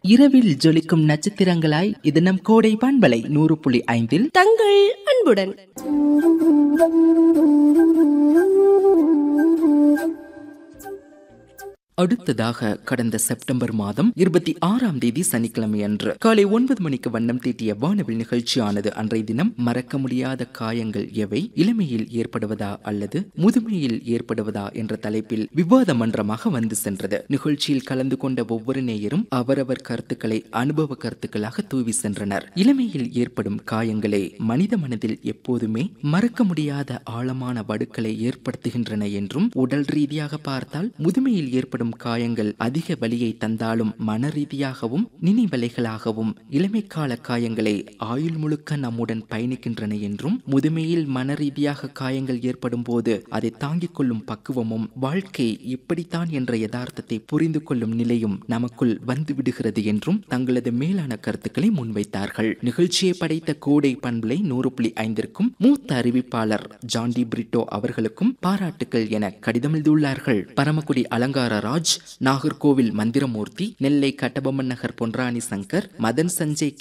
இரவில் ஜொலிக்கும் நட்சத்திரங்களாய் இது நம் கோடை பண்பலை நூறு புள்ளி ஐந்தில் தங்கள் அன்புடன் அடுத்ததாக கடந்த செப்டம்பர் மாதம் இருபத்தி ஆறாம் தேதி சனிக்கிழமை அன்று காலை ஒன்பது மணிக்கு வண்ணம் தீட்டிய வானவில் நிகழ்ச்சியானது அன்றைய தினம் மறக்க முடியாத காயங்கள் எவை இளமையில் ஏற்படுவதா அல்லது முதுமையில் ஏற்படுவதா என்ற தலைப்பில் விவாத மன்றமாக வந்து சென்றது நிகழ்ச்சியில் கலந்து கொண்ட ஒவ்வொரு நேயரும் அவரவர் கருத்துக்களை அனுபவ கருத்துக்களாக தூவி சென்றனர் இளமையில் ஏற்படும் காயங்களே மனித மனதில் எப்போதுமே மறக்க முடியாத ஆழமான வடுக்களை ஏற்படுத்துகின்றன என்றும் உடல் ரீதியாக பார்த்தால் முதுமையில் ஏற்படும் காயங்கள் அதிக வலியை தந்தாலும் மன ரீதியாகவும் நினைவலைகளாகவும் இளமைக்கால காயங்களே ஆயுள் முழுக்க நம்முடன் பயணிக்கின்றன என்றும் முதுமையில் மன ரீதியாக காயங்கள் ஏற்படும் போது அதை தாங்கிக் கொள்ளும் பக்குவமும் வாழ்க்கை இப்படித்தான் என்ற யதார்த்தத்தை புரிந்து கொள்ளும் நிலையும் நமக்குள் வந்து விடுகிறது என்றும் தங்களது மேலான கருத்துக்களை முன்வைத்தார்கள் நிகழ்ச்சியை படைத்த கோடை பண்பலை நூறு புள்ளி ஐந்திற்கும் மூத்த அறிவிப்பாளர் ஜான்டி பிரிட்டோ அவர்களுக்கும் பாராட்டுக்கள் என கடிதம் எழுதியுள்ளார்கள் பரமக்குடி அலங்கார ராஜ் நாகர்கோவில் மந்திரமூர்த்தி நெல்லை கட்டபொம்மன் நகர் பொன்ராணி சங்கர் மதன் சஞ்சய்